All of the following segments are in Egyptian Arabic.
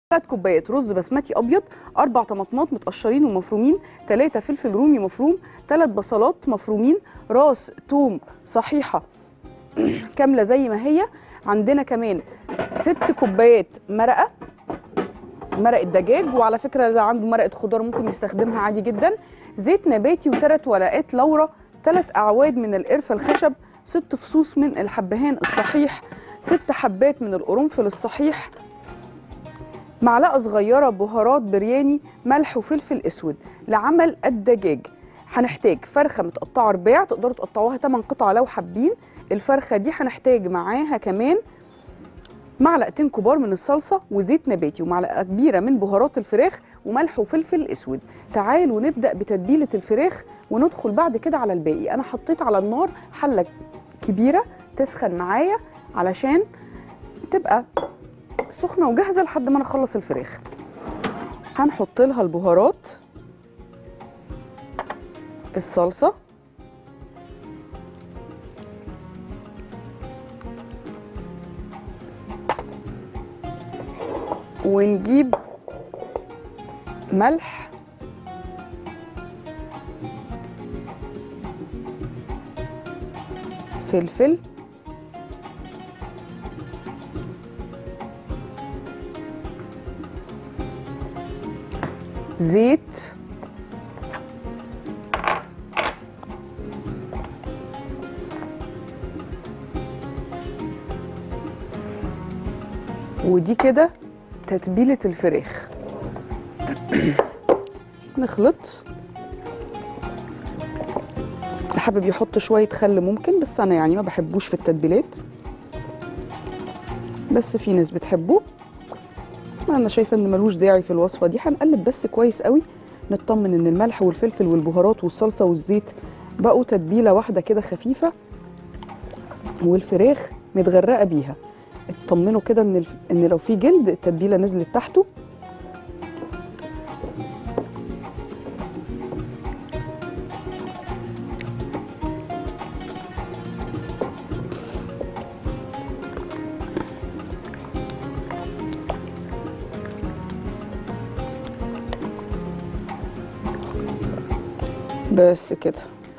ثلاث كوبايات رز بسمتي ابيض اربع طماطمات متقشرين ومفرومين ثلاثه فلفل رومي مفروم ثلاث بصلات مفرومين راس توم صحيحه كامله زي ما هي عندنا كمان ست كوبايات مرقه مرقه دجاج وعلى فكره اللي عنده مرقه خضار ممكن يستخدمها عادي جدا زيت نباتي وثلاث ورقات لورا ثلاث اعواد من القرفه الخشب ست فصوص من الحبهان الصحيح ست حبات من القرنفل الصحيح معلقه صغيره بهارات برياني ملح وفلفل اسود لعمل الدجاج هنحتاج فرخه متقطعه رباع تقدروا تقطعوها 8 قطع لو حابين الفرخه دي هنحتاج معاها كمان معلقتين كبار من الصلصه وزيت نباتي ومعلقه كبيره من بهارات الفراخ وملح وفلفل اسود تعالوا نبدا بتتبيله الفراخ وندخل بعد كده على الباقي انا حطيت على النار حله كبيره تسخن معايا علشان تبقى سخنه وجاهزه لحد ما نخلص الفراخ هنحط لها البهارات الصلصه ونجيب ملح فلفل زيت ودي كده تتبيلة الفراخ نخلط اللي حابب يحط شوية خل ممكن بس أنا يعني ما بحبوش في التتبيلات بس في ناس بتحبه انا شايفه ان ملوش داعي في الوصفه دي هنقلب بس كويس قوي نطمن ان الملح والفلفل والبهارات والصلصه والزيت بقوا تتبيله واحده كده خفيفه والفراخ متغرقه بيها اطمنوا كده ان الف... ان لو في جلد التتبيله نزلت تحته بس كده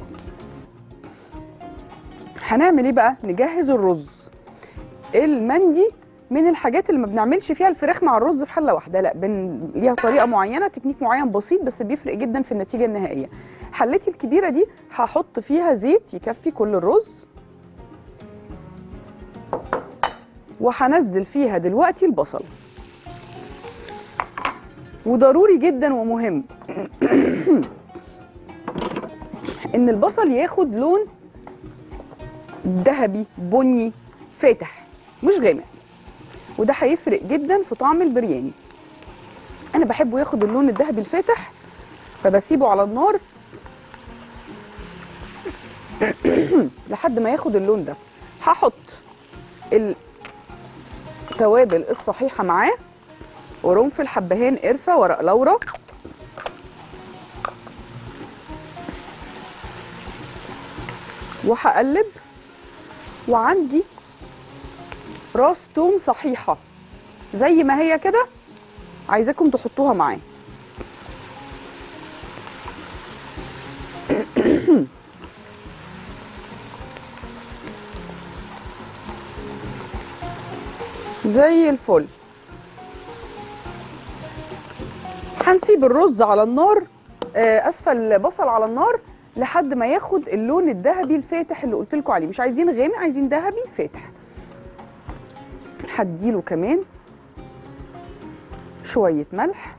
هنعمل ايه بقى نجهز الرز المندي من الحاجات اللي ما بنعملش فيها الفراخ مع الرز في حله واحده لا بن... ليها طريقه معينه تكنيك معين بسيط بس بيفرق جدا في النتيجه النهائيه حلتي الكبيره دي هحط فيها زيت يكفي كل الرز وهنزل فيها دلوقتي البصل وضروري جدا ومهم ان البصل ياخد لون ذهبي بني فاتح مش غامق وده هيفرق جدا في طعم البرياني انا بحبه ياخد اللون الذهبي الفاتح فبسيبه على النار لحد ما ياخد اللون ده هحط التوابل الصحيحه معاه قرنفل حبهان قرفه ورق لورا وهقلب وعندي راس توم صحيحة زي ما هي كده عايزاكم تحطوها معاه زي الفل هنسيب الرز على النار آه، اسفل البصل على النار لحد ما ياخد اللون الذهبي الفاتح اللي قلت لكم عليه مش عايزين غامق عايزين ذهبي فاتح هديله كمان شويه ملح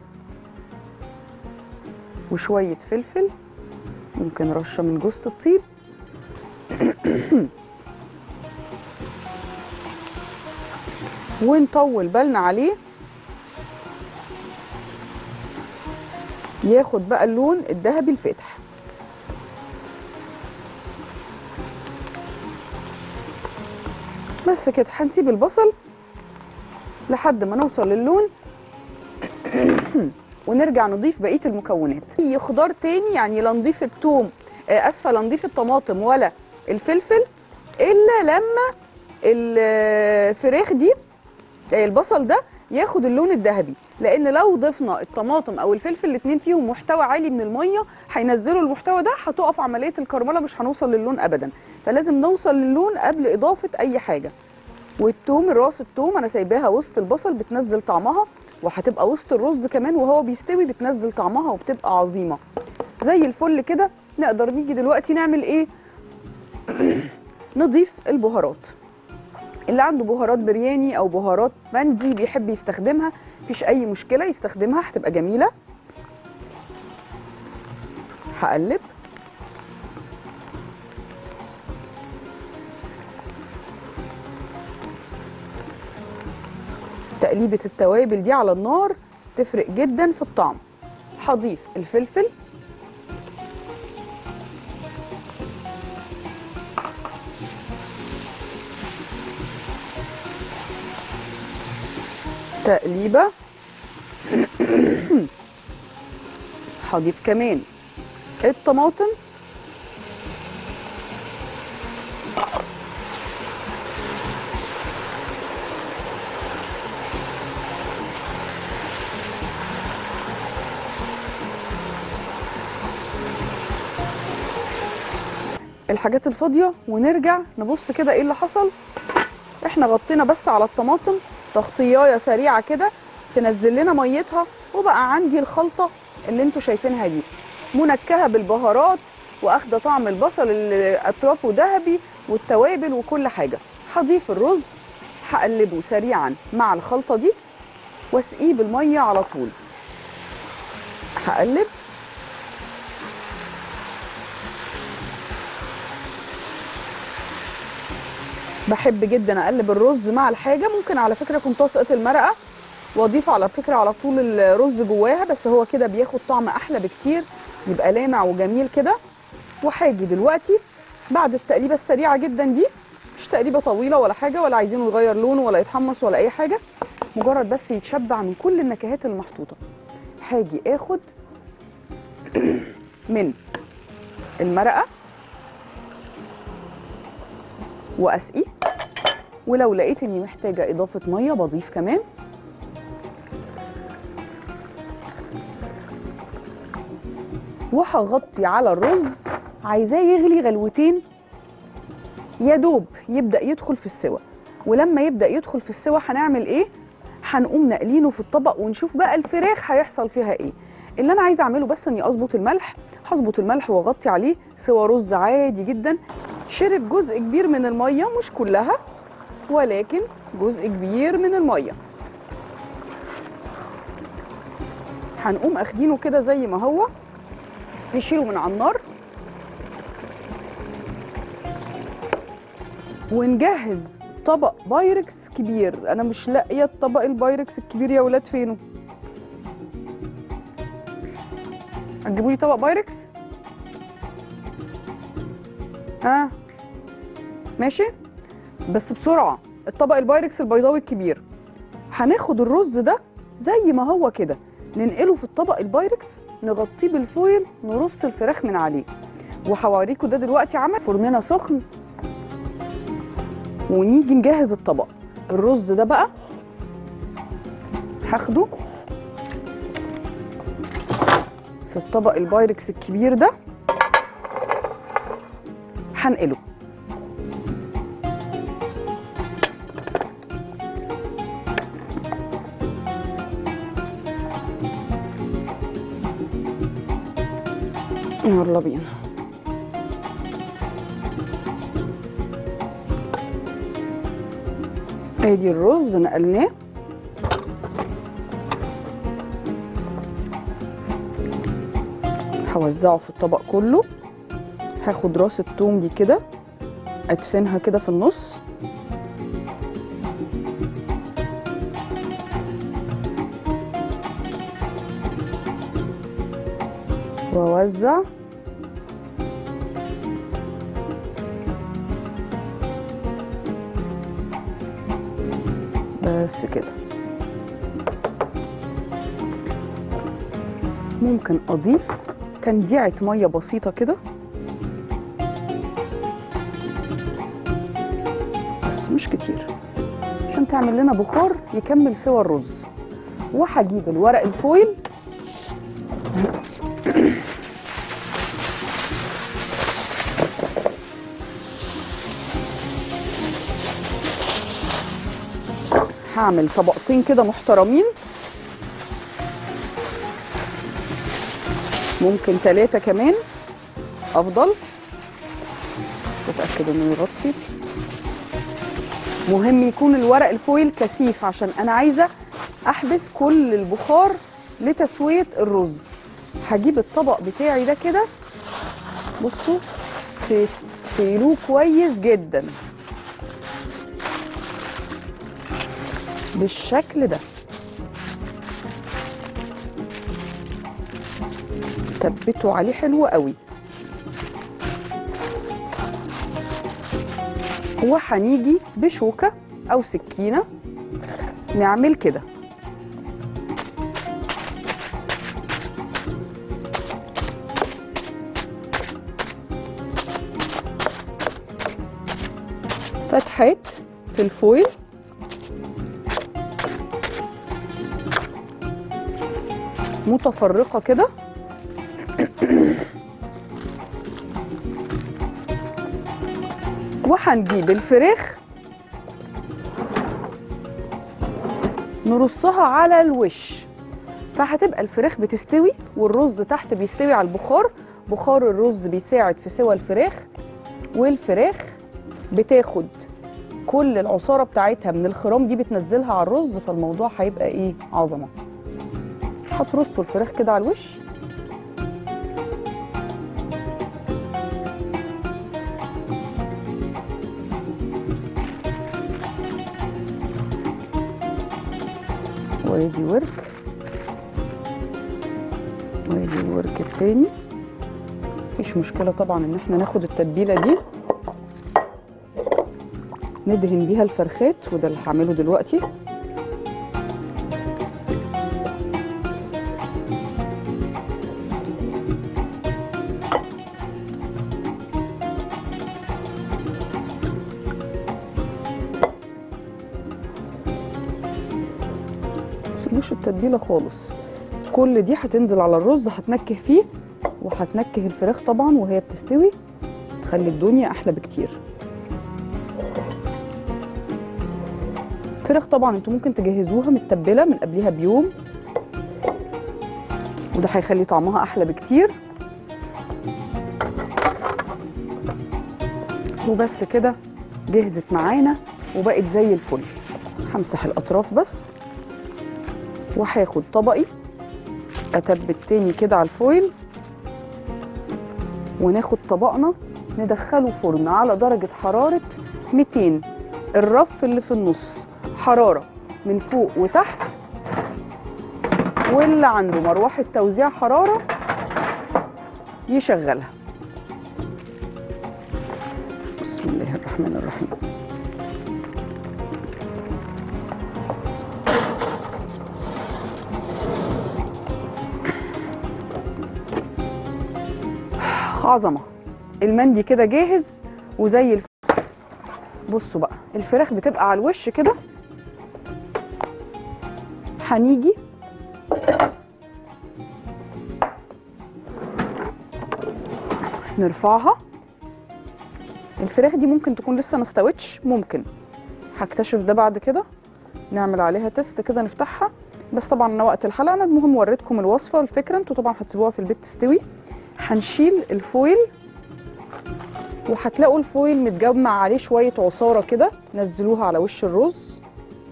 وشويه فلفل ممكن رشه من جوز الطيب ونطول بالنا عليه ياخد بقى اللون الذهبي الفاتح بس كده هنسيب البصل لحد ما نوصل للون ونرجع نضيف بقيه المكونات اي خضار تاني يعني لا نضيف الثوم آه، اسفه لا نضيف الطماطم ولا الفلفل الا لما الفراخ دي آه، البصل ده ياخد اللون الذهبي لان لو ضفنا الطماطم او الفلفل الاثنين فيهم محتوى عالي من الميه هينزلوا المحتوى ده هتقف عمليه الكرمله مش هنوصل للون ابدا فلازم نوصل للون قبل اضافه اي حاجه والثوم راس الثوم انا سايباها وسط البصل بتنزل طعمها وهتبقى وسط الرز كمان وهو بيستوي بتنزل طعمها وبتبقى عظيمه زي الفل كده نقدر نيجي دلوقتي نعمل ايه نضيف البهارات اللي عنده بهارات برياني او بهارات مندي بيحب يستخدمها مفيش اي مشكله يستخدمها هتبقى جميله هقلب تقليبه التوابل دي على النار تفرق جدا في الطعم هضيف الفلفل تقليبه هضيف كمان الطماطم الحاجات الفاضيه ونرجع نبص كده ايه اللي حصل احنا غطينا بس على الطماطم تغطيايه سريعه كده تنزل لنا ميتها وبقى عندي الخلطه اللي انتوا شايفينها دي منكهه بالبهارات واخده طعم البصل اللي اطرافه ذهبي والتوابل وكل حاجه هضيف الرز هقلبه سريعا مع الخلطه دي واسقيه بالميه على طول هقلب بحب جدا اقلب الرز مع الحاجه ممكن على فكره كنت اسقط المرقه واضيف على فكره على طول الرز جواها بس هو كده بياخد طعم احلى بكتير يبقى لامع وجميل كده وهاجي دلوقتي بعد التقليبه السريعه جدا دي مش تقليبه طويله ولا حاجه ولا عايزينه يغير لونه ولا يتحمص ولا اي حاجه مجرد بس يتشبع من كل النكهات المحطوطه هاجي اخد من المرقه واسقي ولو لقيت اني محتاجه اضافه ميه بضيف كمان وهغطي على الرز عايزاه يغلي غلوتين يا دوب يبدا يدخل في السوى ولما يبدا يدخل في السوى هنعمل ايه هنقوم نقلينه في الطبق ونشوف بقى الفراخ هيحصل فيها ايه اللي انا عايزه اعمله بس اني اظبط الملح هظبط الملح واغطي عليه سوى رز عادي جدا شرب جزء كبير من الميه مش كلها ولكن جزء كبير من الميه هنقوم اخدينه كده زي ما هو نشيله من على النار ونجهز طبق بايركس كبير انا مش لاقيه الطبق البايركس الكبير يا ولاد فينه هتجيبوا لي طبق بايركس ها آه. ماشي بس بسرعه الطبق البايركس البيضاوي الكبير هناخد الرز ده زي ما هو كده ننقله في الطبق البايركس نغطيه بالفويل نرص الفراخ من عليه وهوريكم ده دلوقتي عمل فرننا سخن ونيجي نجهز الطبق الرز ده بقى هاخده في الطبق البايركس الكبير ده هنقله يلا بينا ادي الرز نقلناه هوزعه في الطبق كله هاخد راس التوم دي كده ادفنها كده في النص واوزع بس كده ممكن اضيف تنديعه ميه بسيطه كده بس مش كتير عشان تعمل لنا بخار يكمل سوى الرز وهجيب الورق الفويل هعمل طبقتين كده محترمين ممكن ثلاثة كمان أفضل تتأكد إنه يغطي مهم يكون الورق الفويل كثيف عشان أنا عايزة أحبس كل البخار لتسوية الرز هجيب الطبق بتاعي ده كده بصوا تقلوه كويس جدا بالشكل ده تبتوا عليه حلو قوي وهنيجي بشوكه او سكينه نعمل كده فتحات في الفويل متفرقه كده وهنجيب الفراخ نرصها على الوش فهتبقى الفراخ بتستوي والرز تحت بيستوي على البخار بخار الرز بيساعد في سوى الفراخ والفراخ بتاخد كل العصاره بتاعتها من الخرام دي بتنزلها على الرز فالموضوع هيبقى ايه عظمه هترصوا الفراخ كده على الوش وادي ورك وادي الورك التاني مفيش مشكلة طبعا ان احنا ناخد التتبيلة دي ندهن بيها الفرخات وده اللي هعمله دلوقتي تسيبوش التتبيله خالص كل دي هتنزل على الرز هتنكه فيه وهتنكه الفراخ طبعا وهي بتستوي تخلي الدنيا احلى بكتير الفراخ طبعا انتوا ممكن تجهزوها متبله من قبلها بيوم وده هيخلي طعمها احلى بكتير وبس كده جهزت معانا وبقت زي الفل همسح الاطراف بس وهاخد طبقي اتبت تاني كده على الفويل وناخد طبقنا ندخله فرن على درجة حرارة 200 الرف اللي في النص حرارة من فوق وتحت واللي عنده مروحة توزيع حرارة يشغلها بسم الله الرحمن الرحيم عظمه المندي كده جاهز وزي الف... بصوا بقى الفراخ بتبقى على الوش كده هنيجي نرفعها الفراخ دي ممكن تكون لسه ما استوتش ممكن هكتشف ده بعد كده نعمل عليها تيست كده نفتحها بس طبعا أنا وقت الحلقه انا المهم وريتكم الوصفه والفكره انتوا طبعا هتسيبوها في البيت تستوي هنشيل الفويل وهتلاقوا الفويل متجمع عليه شويه عصاره كده نزلوها على وش الرز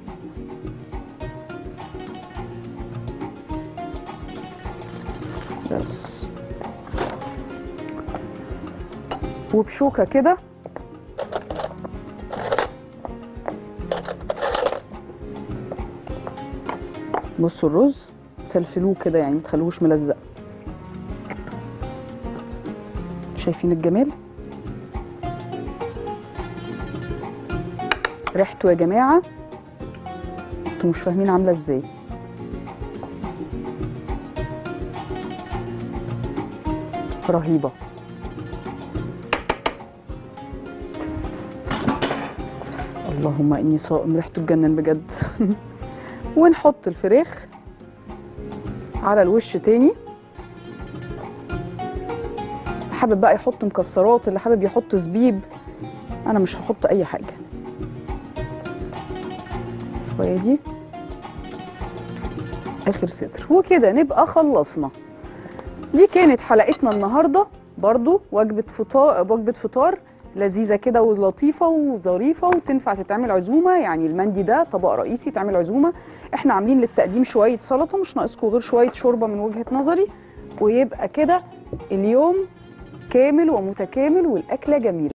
بس وبشوكه كده بصوا الرز فلفلوه كده يعني متخلوهوش ملزق شايفين الجمال ريحته يا جماعه انتوا مش فاهمين عامله ازاي رهيبه اللهم اني صائم ريحته تجنن بجد ونحط الفراخ على الوش تاني حابب بقى يحط مكسرات اللي حابب يحط زبيب انا مش هحط اي حاجه شويه دي اخر صدر وكده نبقى خلصنا دي كانت حلقتنا النهارده برضو وجبه فطار وجبه فطار لذيذه كده ولطيفه وظريفه وتنفع تتعمل عزومه يعني المندي ده طبق رئيسي تعمل عزومه احنا عاملين للتقديم شويه سلطه مش ناقصكم غير شويه شوربه من وجهه نظري ويبقى كده اليوم كامل ومتكامل والاكله جميله